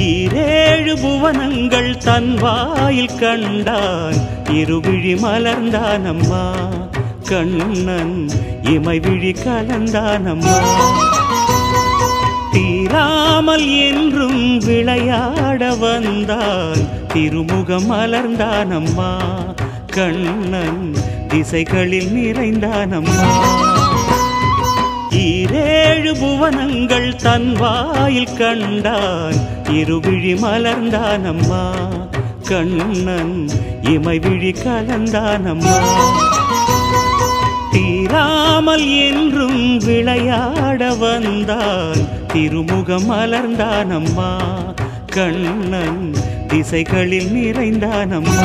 ஈரேழு புவனங்கள் தன் வாயில் கண்டான் இருவிழி மலர்ந்தானம்மா கண்ணன் இமை விழி கலந்தானம்மா தீராமல் என்றும் விளையாட வந்தான் திருமுகம் மலர்ந்தானம்மா கண்ணன் திசைகளில் நிறைந்தானம்மா ஈரேழு புவனங்கள் தன் வாயில் கண்டான் இருவிழி மலர்ந்தானம்மா கண்ணன் இமை விழி கலந்தானம்மா தீராமல் என்றும் விளையாட வந்தான் திருமுகம் மலர்ந்தானம்மா கண்ணன் திசைகளில் நிறைந்தானம்மா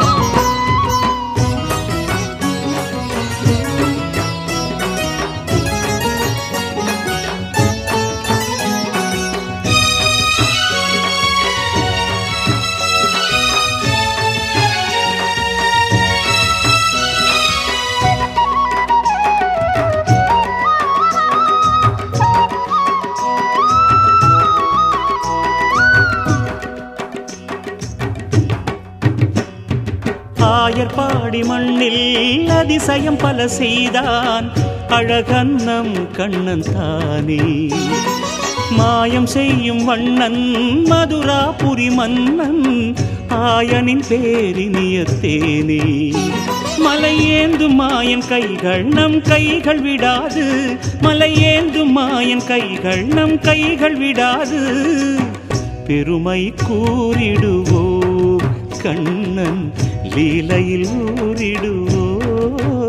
ஆயர்பாடி மண்ணில் அதிசயம் பல செய்தான் அழகன்னம் கண்ணன் தானே மாயம் செய்யும் வண்ணன் மதுராபுரி மன்னன் ஆயனின் பேரினியத்தேனே மலையேந்தும் மாயன் கைகள் நம் கைகள் விடாது மலையேந்தும் மாயன் கைகள் நம் கைகள் விடாது பெருமை கூறிடுவோம் கண்ணன் லீலையில் ஊறிடுவோம்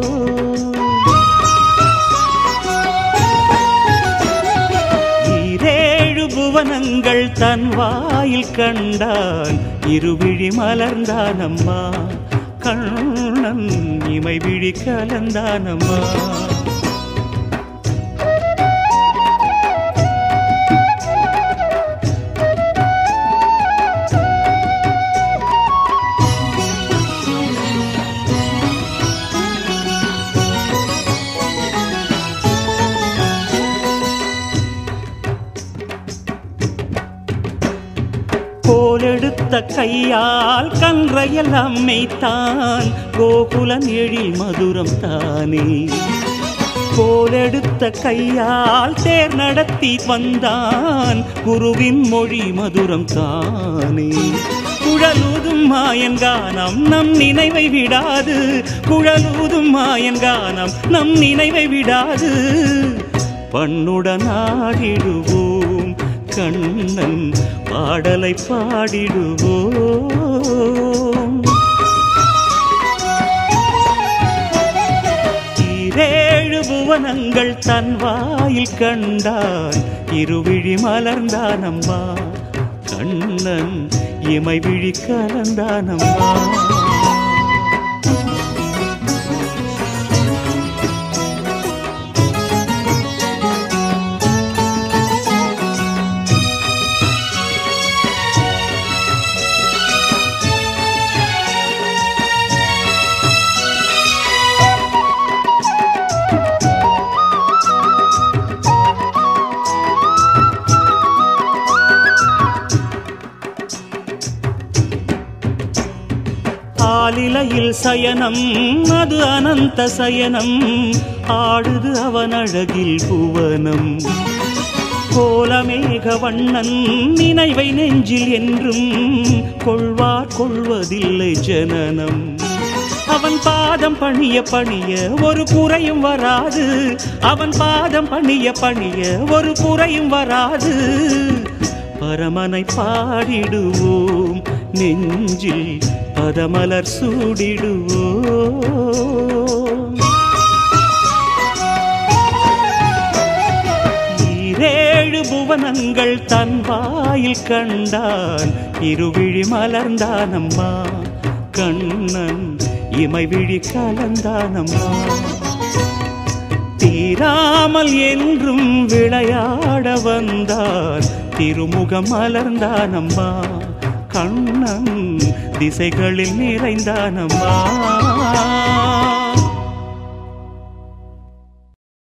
ஈரேழு புவனங்கள் தன் வாயில் கண்டான் இருவிழி மலர்ந்தானம்மா கண்ணன் இமை விழி கலந்தானம்மா கோலெடுத்த கையால் கன்றையெல்லாம் மேய்த்தான் கோகுலன் எழில் மதுரம் தானே கோலெடுத்த கையால் தேர் நடத்தி வந்தான் குருவின் மொழி மதுரம் தானே குழலூதும் மாயன் கானம் நம் நினைவை விடாது குழலூதும் மாயன் கானம் நம் நினைவை விடாது பண்ணுடன் ஆடிடுவோம் கண்ணன் பாடலை பாடிடுவோம் ஈரேழு புவனங்கள் தன் வாயில் கண்டான் இருவிழி மலர்ந்தானம்மா கண்ணன் இமை விழி கலந்தானம்மா ஆலிலையில் சயனம் அது அனந்த சயனம் ஆடுது அவன் அழகில் புவனம் கோலமேக வண்ணன் நினைவை நெஞ்சில் என்றும் கொள்வார் கொள்வதில்லை ஜனனம் அவன் பாதம் பணிய பணிய ஒரு குறையும் வராது அவன் பாதம் பணிய பணிய ஒரு குறையும் வராது பரமனை பாடிடுவோம் நெஞ்சில் பதமலர் சூடிடுவோம் ஈரேழு புவனங்கள் தன் வாயில் கண்டான் இருவிழி மலர்ந்தானம்மா கண்ணன் இமை விழி கலந்தானம்மா தீராமல் என்றும் விளையாட வந்தார் திருமுகம் மலர்ந்தானம்மா கண்ணன் திசைகளில் நிறைந்தானம்மா